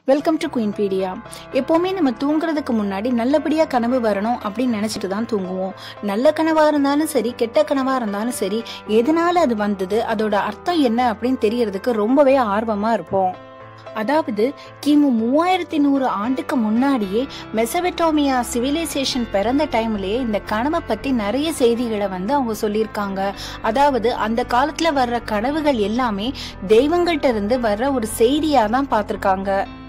welcome to குயின்பீடியா எப்போவுமே நம்ம தூங்குறதுக்கு முன்னாடி நல்லபடியாக கனவு வரணும் அப்படின்னு நினச்சிட்டு தான் தூங்குவோம் நல்ல கனவாக இருந்தாலும் சரி கெட்ட கனவாக இருந்தாலும் சரி எதனால அது வந்தது அதோட அர்த்தம் என்ன அப்படின்னு தெரியறதுக்கு ரொம்பவே ஆர்வமாக இருப்போம் அதாவது கிமு மூவாயிரத்தி நூறு ஆண்டுக்கு முன்னாடியே மெசபெட்டோமியா சிவிலைசேஷன் பிறந்த டைம்லயே இந்த கனவை பத்தி நிறைய செய்திகளை வந்து அவங்க சொல்லியிருக்காங்க அதாவது அந்த காலத்துல வர்ற கனவுகள் எல்லாமே தெய்வங்கள்ட்ட இருந்து வர்ற ஒரு செய்தியா தான் பார்த்திருக்காங்க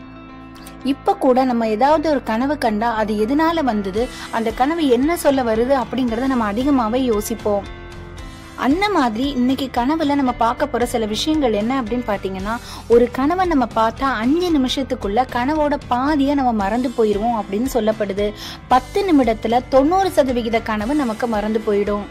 இப்ப கூட நம்ம ஏதாவது ஒரு கனவு கண்டா அது எதனால வந்தது அந்த கனவு என்ன சொல்ல வருது அப்படிங்கறத நம்ம அதிகமாவே யோசிப்போம் அந்த மாதிரி இன்னைக்கு கனவுல நம்ம பார்க்க போற சில விஷயங்கள் என்ன அப்படின்னு பாத்தீங்கன்னா ஒரு கனவை நம்ம பார்த்தா அஞ்சு நிமிஷத்துக்குள்ள கனவோட பாதியை நம்ம மறந்து போயிருவோம் அப்படின்னு சொல்லப்படுது பத்து நிமிடத்துல தொண்ணூறு சதவிகித கனவு நமக்கு மறந்து போயிடும்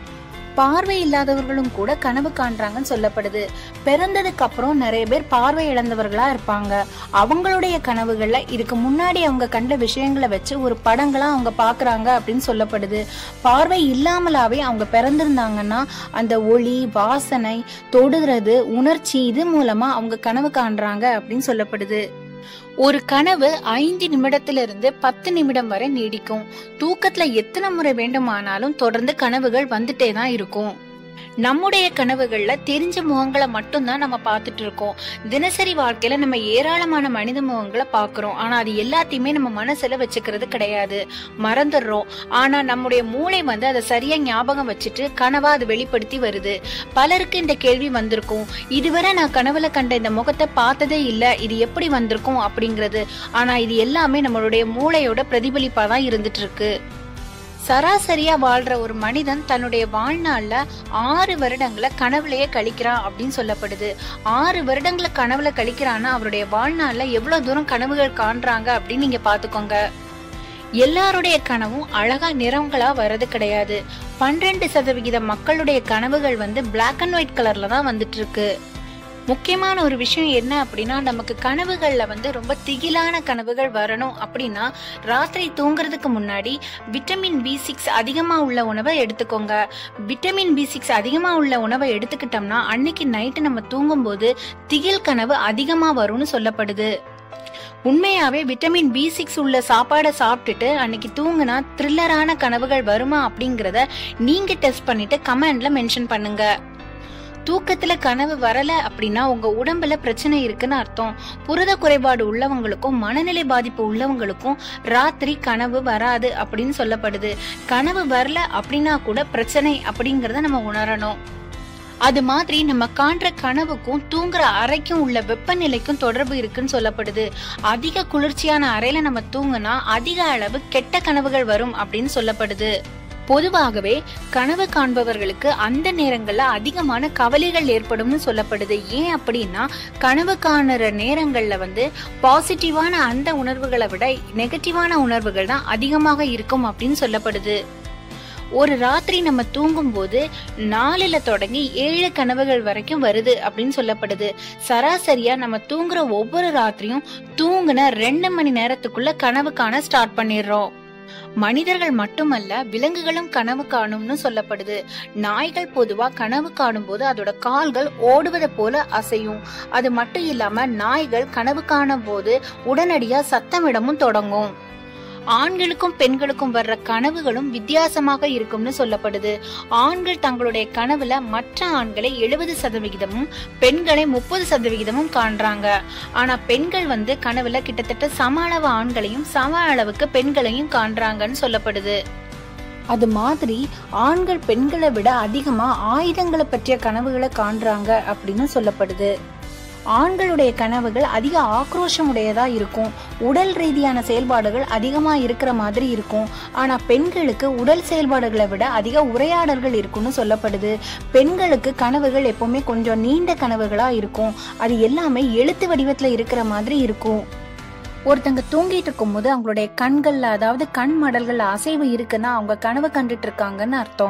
பார்வை இல்லாதவர்களும் கூட கனவு காண்றாங்கன்னு சொல்லப்படுது பிறந்ததுக்கு அப்புறம் நிறைய பேர் பார்வை இழந்தவர்களா இருப்பாங்க அவங்களுடைய கனவுகள்ல இதுக்கு முன்னாடி அவங்க கண்ட விஷயங்களை வச்சு ஒரு படங்களா அவங்க பாக்குறாங்க அப்படின்னு சொல்லப்படுது பார்வை இல்லாமலாவே அவங்க பிறந்திருந்தாங்கன்னா அந்த ஒளி வாசனை தொடுறது உணர்ச்சி இது மூலமா அவங்க கனவு காண்றாங்க அப்படின்னு சொல்லப்படுது ஒரு கனவு ஐந்து நிமிடத்திலிருந்து பத்து நிமிடம் வரை நீடிக்கும் தூக்கத்துல எத்தனை முறை வேண்டுமானாலும் தொடர்ந்து கனவுகள் வந்துட்டே தான் இருக்கும் நம்முடைய கனவுகள்ல தெரிஞ்ச முகங்களை மட்டும்தான் நம்ம பார்த்துட்டு இருக்கோம் தினசரி வாழ்க்கையில நம்ம ஏராளமான மனித முகங்களை பாக்குறோம் ஆனா அது எல்லாத்தையுமே நம்ம மனசுல வச்சுக்கிறது கிடையாது மறந்துடுறோம் ஆனா நம்முடைய மூளை வந்து அதை சரியா ஞாபகம் வச்சுட்டு கனவா அது வெளிப்படுத்தி வருது பலருக்கு இந்த கேள்வி வந்திருக்கும் இதுவரை நான் கனவுல கண்ட இந்த முகத்தை பார்த்ததே இல்ல இது எப்படி வந்திருக்கும் அப்படிங்கிறது ஆனா இது எல்லாமே நம்மளுடைய மூளையோட பிரதிபலிப்பா தான் இருந்துட்டு இருக்கு சராசரியா வாழ்ற ஒரு மனிதன் தன்னுடைய வாழ்நாள்ல ஆறு வருடங்களை கனவுலயே கழிக்கிறான் அப்படின்னு சொல்லப்படுது ஆறு வருடங்களை கனவுல கழிக்கிறான்னா அவருடைய வாழ்நாள்ல எவ்வளவு தூரம் கனவுகள் காண்றாங்க அப்படின்னு நீங்க பாத்துக்கோங்க எல்லாருடைய கனவும் அழகா நிறங்களா வர்றது கிடையாது பன்னிரண்டு சதவிகித மக்களுடைய கனவுகள் வந்து பிளாக் அண்ட் ஒயிட் கலர்ல தான் வந்துட்டு இருக்கு முக்கியமான ஒரு விஷயம் என்ன அப்படின்னா நமக்கு கனவுகள்ல வந்து ரொம்ப திகிலான கனவுகள் வரணும் அப்படின்னா ராத்திரி தூங்குறதுக்கு முன்னாடி விட்டமின் பி சிக்ஸ் அதிகமா உள்ள உணவை எடுத்துக்கோங்க விட்டமின் பி சிக்ஸ் அதிகமா உள்ள உணவை எடுத்துக்கிட்டோம்னா அன்னைக்கு நைட்டு நம்ம தூங்கும்போது திகில் கனவு அதிகமா வரும்னு சொல்லப்படுது உண்மையாவே விட்டமின் பி சிக்ஸ் உள்ள சாப்பாடை சாப்பிட்டுட்டு அன்னைக்கு தூங்குனா த்ரில்லரான கனவுகள் வருமா அப்படிங்கறத நீங்க டெஸ்ட் பண்ணிட்டு கமெண்ட்ல மென்ஷன் பண்ணுங்க தூக்கத்துல கனவு வரல அப்படின்னா உங்க உடம்புல பிரச்சனை இருக்குன்னு அர்த்தம் புரத குறைபாடு உள்ளவங்களுக்கும் மனநிலை பாதிப்பு உள்ளவங்களுக்கும் ராத்திரி கனவு வராது அப்படின்னு சொல்லப்படுது கனவு வரல அப்படின்னா கூட பிரச்சனை அப்படிங்கறத நம்ம உணரணும் அது மாதிரி நம்ம காண்ற கனவுக்கும் தூங்குற அறைக்கும் உள்ள வெப்பநிலைக்கும் தொடர்பு இருக்குன்னு சொல்லப்படுது அதிக குளிர்ச்சியான அறையில நம்ம தூங்குனா அதிக அளவு கெட்ட கனவுகள் வரும் அப்படின்னு சொல்லப்படுது பொதுவாகவே கனவு காண்பவர்களுக்கு அந்த நேரங்கள்ல அதிகமான கவலைகள் ஏற்படும்னு சொல்லப்படுது ஏன் அப்படின்னா கனவு காணுற நேரங்கள்ல வந்து பாசிட்டிவான அந்த உணர்வுகளை விட நெகட்டிவான உணர்வுகள் தான் அதிகமாக இருக்கும் அப்படின்னு சொல்லப்படுது ஒரு ராத்திரி நம்ம தூங்கும் போது நாலுல தொடங்கி ஏழு கனவுகள் வரைக்கும் வருது அப்படின்னு சொல்லப்படுது சராசரியா நம்ம தூங்குற ஒவ்வொரு ராத்திரியும் தூங்குன ரெண்டு மணி நேரத்துக்குள்ள கனவு காண ஸ்டார்ட் பண்ணிடுறோம் மனிதர்கள் மட்டுமல்ல விலங்குகளும் கனவு காணும்னு சொல்லப்படுது நாய்கள் பொதுவா கனவு காணும் போது அதோட கால்கள் ஓடுவதை போல அசையும் அது மட்டும் இல்லாம நாய்கள் கனவு காணும் போது உடனடியா சத்தமிடமும் தொடங்கும் ஆண்களுக்கும் பெண்களுக்கும் வர்ற கனவுகளும் வித்தியாசமாக இருக்கும்னு சொல்லப்படுது ஆண்கள் தங்களுடைய கனவுல மற்ற ஆண்களை எழுபது சதவிகிதமும் பெண்களை முப்பது சதவிகிதமும் காண்றாங்க ஆனா பெண்கள் வந்து கனவுல கிட்டத்தட்ட சம அளவு ஆண்களையும் சம அளவுக்கு பெண்களையும் காண்றாங்கன்னு சொல்லப்படுது அது மாதிரி ஆண்கள் பெண்களை விட அதிகமா ஆயுதங்களை பற்றிய கனவுகளை காண்றாங்க அப்படின்னு சொல்லப்படுது ஆண்களுடைய கனவுகள் அதிக ஆக்ரோஷம் உடையதா இருக்கும் உடல் ரீதியான செயல்பாடுகள் அதிகமா இருக்கிற மாதிரி இருக்கும் ஆனா பெண்களுக்கு உடல் செயல்பாடுகளை விட அதிக உரையாடல்கள் இருக்கும்னு சொல்லப்படுது பெண்களுக்கு கனவுகள் எப்பவுமே கொஞ்சம் நீண்ட கனவுகளா இருக்கும் அது எல்லாமே எழுத்து வடிவத்துல இருக்கிற மாதிரி இருக்கும் ஒருத்தங்க தூங்கிட்டு இருக்கும்போது அவங்களுடைய கண்கள்ல அதாவது கண் மடல்கள்ல அசைவு இருக்குன்னா அவங்க கனவு கண்டுட்டு இருக்காங்கன்னு அர்த்தம்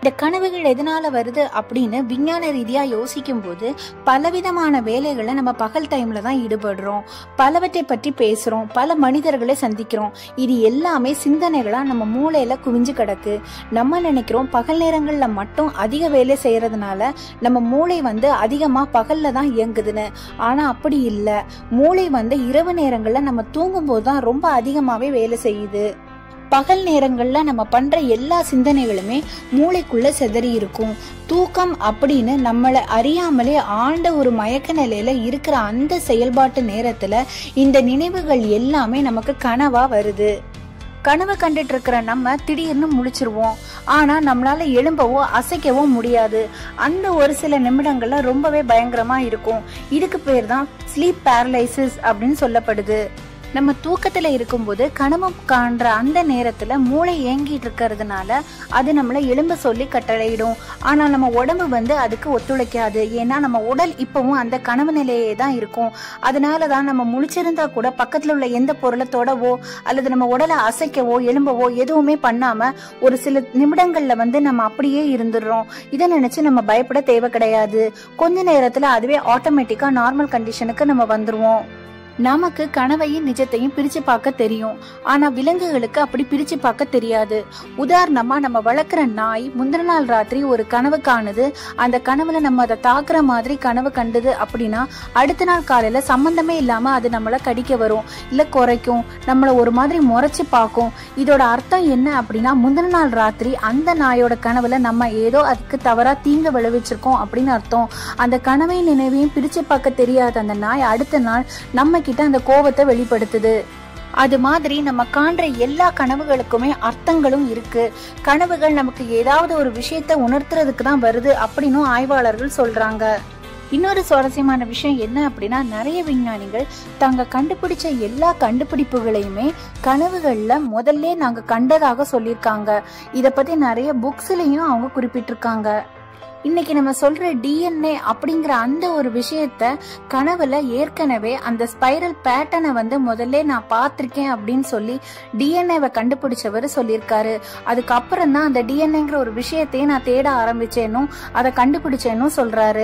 இந்த கனவுகள் எதனால வருது அப்படின்னு விஞ்ஞான ரீதியா யோசிக்கும் போது பலவிதமான வேலைகளை நம்ம பகல் டைம்ல தான் ஈடுபடுறோம் பலவற்றை பற்றி பேசுறோம் பல மனிதர்களை சந்திக்கிறோம் இது எல்லாமே சிந்தனைகளா நம்ம மூளையில குவிஞ்சு கிடக்கு நம்ம நினைக்கிறோம் பகல் நேரங்கள்ல மட்டும் அதிக வேலை செய்யறதுனால நம்ம மூளை வந்து அதிகமா பகல்ல தான் இயங்குதுன்னு ஆனா அப்படி இல்லை மூளை வந்து இரவு நேரங்கள்ல நம்ம தூங்கும் போது தான் ரொம்ப அதிகமாவே வேலை செய்யுது பகல் நேரங்கள்ல நம்ம பண்ற எல்லா சிந்தனைகளுமே மூளைக்குள்ள செதறி இருக்கும் தூக்கம் அப்படின்னு நம்மளை அறியாமலே ஆண்ட ஒரு மயக்க நிலையில இருக்கிற அந்த செயல்பாட்டு நேரத்துல இந்த நினைவுகள் எல்லாமே நமக்கு கனவா வருது கனவு கண்டுட்டு இருக்கிற நம்ம திடீர்னு முழிச்சிருவோம் ஆனா நம்மளால எழும்பவோ அசைக்கவோ முடியாது அந்த ஒரு சில நிமிடங்கள்ல ரொம்பவே பயங்கரமா இருக்கும் இதுக்கு பேர் தான் ஸ்லீப் பேரலைசிஸ் அப்படின்னு சொல்லப்படுது நம்ம தூக்கத்துல இருக்கும்போது கனவு காண்ற அந்த நேரத்துல மூளை ஏங்கிட்டு இருக்கிறதுனால அது நம்மளை எலும்ப சொல்லி கட்டளையிடும் ஆனா நம்ம உடம்பு வந்து அதுக்கு ஒத்துழைக்காது ஏன்னா நம்ம உடல் இப்பவும் அந்த கனவு நிலையே தான் இருக்கும் அதனாலதான் நம்ம முழிச்சிருந்தா கூட பக்கத்துல உள்ள எந்த பொருளை தொடவோ அல்லது நம்ம உடலை அசைக்கவோ எலும்பவோ எதுவுமே பண்ணாம ஒரு சில நிமிடங்கள்ல வந்து நம்ம அப்படியே இருந்துடுறோம் இதை நினைச்சு நம்ம பயப்பட தேவை கிடையாது கொஞ்ச நேரத்துல அதுவே ஆட்டோமேட்டிக்கா நார்மல் கண்டிஷனுக்கு நம்ம வந்துருவோம் நமக்கு கனவையும் நிஜத்தையும் பிரிச்சு பார்க்க தெரியும் ஆனா விலங்குகளுக்கு அப்படி பிரிச்சு பார்க்க தெரியாது உதாரணமா நம்ம வளர்க்குற நாய் முந்தின நாள் ராத்திரி ஒரு கனவு காணுது அந்த கனவுல நம்ம அதை தாக்குற மாதிரி கனவு கண்டுது அப்படின்னா அடுத்த நாள் காலையில சம்பந்தமே இல்லாம அது நம்மள கடிக்க வரும் இல்ல குறைக்கும் நம்மள ஒரு மாதிரி முறைச்சு பார்க்கும் இதோட அர்த்தம் என்ன அப்படின்னா முந்தின நாள் ராத்திரி அந்த நாயோட கனவுல நம்ம ஏதோ அதுக்கு தவறா தீங்கு விளைவிச்சிருக்கோம் அப்படின்னு அர்த்தம் அந்த கனவையும் நினைவையும் பிரிச்சு பார்க்க தெரியாத அந்த நாய் அடுத்த நாள் நம்ம கிட்ட அந்த கோபத்தை வெளிப்படுத்துது அது மாதிரி நம்ம காண்ற எல்லா கனவுகளுக்குமே அர்த்தங்களும் இருக்கு கனவுகள் நமக்கு ஏதாவது ஒரு விஷயத்தை உணர்த்துறதுக்கு தான் வருது அப்படின்னும் ஆய்வாளர்கள் சொல்றாங்க இன்னொரு சுவாரஸ்யமான விஷயம் என்ன அப்படின்னா நிறைய விஞ்ஞானிகள் தாங்க கண்டுபிடிச்ச எல்லா கண்டுபிடிப்புகளையுமே கனவுகள்ல முதல்ல நாங்க கண்டதாக சொல்லியிருக்காங்க இத பத்தி நிறைய புக்ஸ்லயும் அவங்க குறிப்பிட்டிருக்காங்க இன்னைக்கு நம்ம சொல்ற டிஎன்ஏ அப்படிங்கிற அந்த ஒரு விஷயத்த கனவுல ஏற்கனவே அந்த ஸ்பைரல் பேட்டர்னை வந்து முதல்ல நான் பார்த்திருக்கேன் அப்படின்னு சொல்லி டிஎன்ஏவை கண்டுபிடிச்சவர் சொல்லியிருக்காரு அதுக்கப்புறம் தான் அந்த டிஎன்ஏங்கிற ஒரு விஷயத்தையே நான் தேட ஆரம்பிச்சேனும் அதை கண்டுபிடிச்சேனும் சொல்றாரு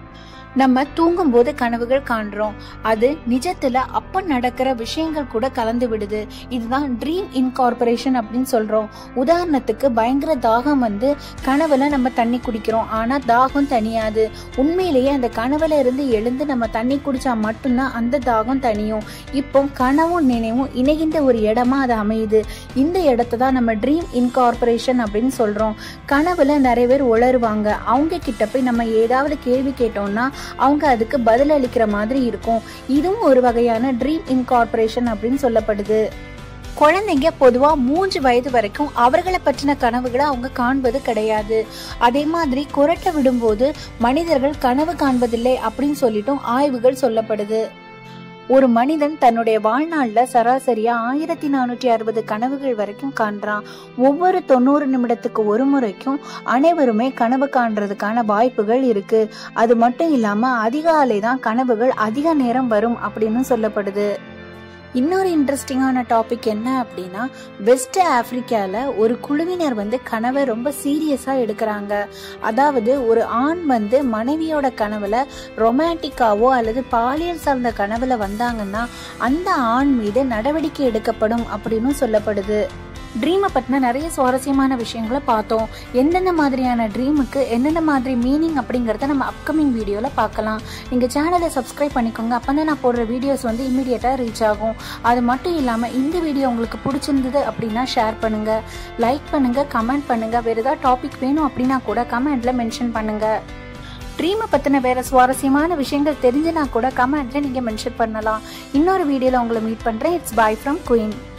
நம்ம தூங்கும்போது கனவுகள் காண்றோம் அது நிஜத்துல அப்ப நடக்கிற விஷயங்கள் கூட கலந்து விடுது இதுதான் ட்ரீம் இன்கார்பரேஷன் அப்படின்னு சொல்றோம் உதாரணத்துக்கு பயங்கர தாகம் வந்து கனவுல நம்ம தண்ணி குடிக்கிறோம் ஆனா தாகம் தனியாது உண்மையிலேயே அந்த கனவுல இருந்து எழுந்து நம்ம தண்ணி குடிச்சா மட்டும்தான் அந்த தாகம் தனியும் இப்போ கனவும் நினைவும் இணைகின்ற ஒரு இடமா அது அமையுது இந்த இடத்த தான் நம்ம ட்ரீம் இன்கார்பரேஷன் அப்படின்னு சொல்றோம் கனவுல நிறைய பேர் உளருவாங்க அவங்க கிட்ட போய் நம்ம ஏதாவது கேள்வி கேட்டோம்னா அவங்க அதுக்கு பதில் அளிக்கிற மாதிரி இருக்கும் இதுவும் ஒரு வகையான ட்ரீம் இன்கார்பரேஷன் அப்படின்னு சொல்லப்படுது குழந்தைங்க பொதுவா மூன்று வயது வரைக்கும் அவர்களை பற்றின கனவுகளை அவங்க காண்பது கிடையாது அதே மாதிரி குரட்டை விடும்போது மனிதர்கள் கனவு காண்பதில்லை அப்படின்னு சொல்லிட்டும் ஆய்வுகள் சொல்லப்படுது ஒரு மனிதன் தன்னுடைய வாழ்நாள்ல சராசரியா ஆயிரத்தி நானூற்றி அறுபது கனவுகள் வரைக்கும் காண்றான் ஒவ்வொரு தொண்ணூறு நிமிடத்துக்கு ஒரு முறைக்கும் அனைவருமே கனவு காண்றதுக்கான வாய்ப்புகள் இருக்கு அது மட்டும் இல்லாம அதிகாலை தான் கனவுகள் அதிக நேரம் வரும் அப்படின்னு சொல்லப்படுது இன்னொரு இன்ட்ரெஸ்டிங்கான டாபிக் என்ன அப்படின்னா வெஸ்ட் ஆப்பிரிக்கால ஒரு குழுவினர் வந்து கனவை ரொம்ப சீரியஸா எடுக்கிறாங்க அதாவது ஒரு ஆண் வந்து மனைவியோட கனவுல ரொமான்டிக்காவோ அல்லது பாலியல் சார்ந்த கனவுல வந்தாங்கன்னா அந்த ஆண் மீது நடவடிக்கை எடுக்கப்படும் அப்படின்னு சொல்லப்படுது ட்ரீமை பற்றின நிறைய சுவாரஸ்யமான விஷயங்களை பார்த்தோம் எந்தெந்த மாதிரியான ட்ரீமுக்கு என்னென்ன மாதிரி மீனிங் அப்படிங்கிறத நம்ம அப்கமிங் வீடியோவில் பார்க்கலாம் நீங்கள் சேனலை சப்ஸ்கிரைப் பண்ணிக்கோங்க அப்போ தான் நான் போடுற வீடியோஸ் வந்து இமீடியட்டாக ரீச் ஆகும் அது மட்டும் இல்லாமல் இந்த வீடியோ உங்களுக்கு பிடிச்சிருந்தது அப்படின்னா ஷேர் பண்ணுங்கள் லைக் பண்ணுங்கள் கமெண்ட் பண்ணுங்கள் வேறு ஏதாவது டாபிக் வேணும் அப்படின்னா கூட கமெண்ட்டில் மென்ஷன் பண்ணுங்கள் ட்ரீமை பற்றின வேறு சுவாரஸ்யமான விஷயங்கள் தெரிஞ்சுனா கூட கமெண்ட்டில் நீங்கள் மென்ஷன் பண்ணலாம் இன்னொரு வீடியோவில் உங்களை மீட் பண்ணுறேன் இட்ஸ் பாய் ஃப்ரம் குயின்